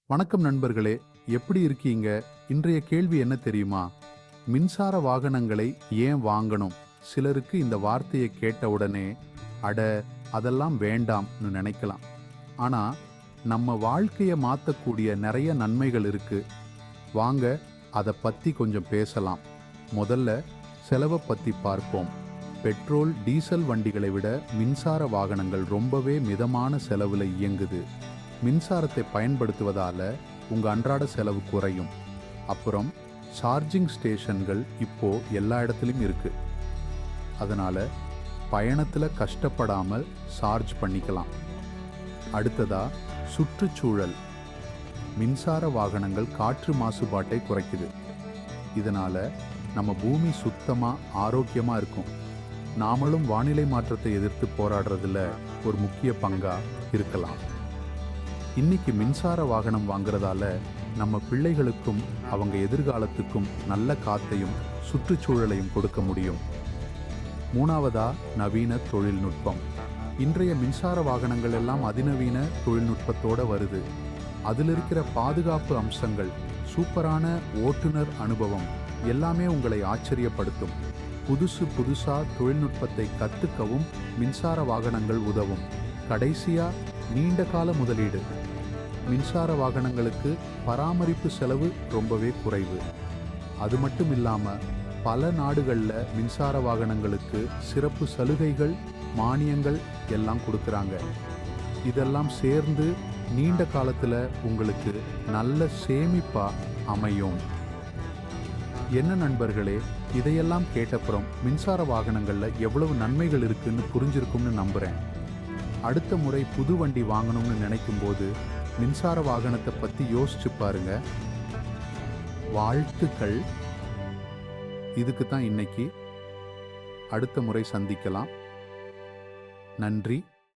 வணக்கம் நண்பர்களே எப்படி இருக்கீங்க இன்றைய கேள்வி என்ன தெரியுமா மின்சார வாகனங்களை ஏன் வாங்கணும் சிலருக்கு இந்த வார்த்தையை கேட்ட உடனே அட அதெல்லாம் வேண்டாம்னு நினைக்கலாம் ஆனா நம்ம வாழ்க்கையை மாற்றக்கூடிய நிறைய நன்மைகள் இருக்கு வாங்க அதை பத்தி கொஞ்சம் பேசலாம் முதல்ல செலவை பத்தி பார்ப்போம் பெட்ரோல் டீசல் வண்டிகளை விட மின்சார வாகனங்கள் ரொம்பவே மிதமான செலவுல இயங்குது மின்சாரத்தை பயன்படுத்துவதால உங்க அன்றாட செலவு குறையும் அப்புறம் சார்ஜிங் ஸ்டேஷன்கள் இப்போ எல்லா இடத்துலையும் இருக்கு அதனால பயணத்துல கஷ்டப்படாமல் சார்ஜ் பண்ணிக்கலாம் அடுத்ததா சுற்றுச்சூழல் மின்சார வாகனங்கள் காற்று மாசுபாட்டை குறைக்குது இதனால நம்ம பூமி சுத்தமா ஆரோக்கியமா இருக்கும் நாமளும் வானிலை மாற்றத்தை எதிர்த்து போராடுறதுல ஒரு முக்கிய பங்கா இருக்கலாம் இன்னைக்கு மின்சார வாகனம் வாங்குறதால நம்ம பிள்ளைகளுக்கும் அவங்க எதிர்காலத்துக்கும் நல்ல காத்தையும் சுற்றுச்சூழலையும் கொடுக்க முடியும் மூணாவதா நவீன தொழில்நுட்பம் இன்றைய மின்சார வாகனங்கள் எல்லாம் அதிநவீன தொழில்நுட்பத்தோட வருது அதில் இருக்கிற பாதுகாப்பு அம்சங்கள் சூப்பரான ஓட்டுநர் அனுபவம் எல்லாமே உங்களை ஆச்சரியப்படுத்தும் புதுசு புதுசா தொழில்நுட்பத்தை கத்துக்கவும் மின்சார வாகனங்கள் உதவும் கடைசியா நீண்ட கால முதலீடு மின்சார வாகனங்களுக்கு பராமரிப்பு செலவு ரொம்பவே குறைவு அது மட்டும் இல்லாம பல நாடுகள்ல மின்சார வாகனங்களுக்கு சிறப்பு சலுகைகள் மானியங்கள் எல்லாம் கொடுக்கறாங்க இதெல்லாம் சேர்ந்து நீண்ட காலத்துல உங்களுக்கு நல்ல சேமிப்பா அமையும் என்ன நண்பர்களே இதையெல்லாம் கேட்டப்புறம் மின்சார வாகனங்கள்ல எவ்வளவு நன்மைகள் இருக்குன்னு புரிஞ்சிருக்கும்னு நம்புறேன் அடுத்த முறை புது வண்டி வாங்கணும்னு நினைக்கும் போது மின்சார வாகனத்தை பத்தி யோசிச்சு பாருங்க வாழ்த்துக்கள் இதுக்கு தான் இன்னைக்கு அடுத்த முறை சந்திக்கலாம் நன்றி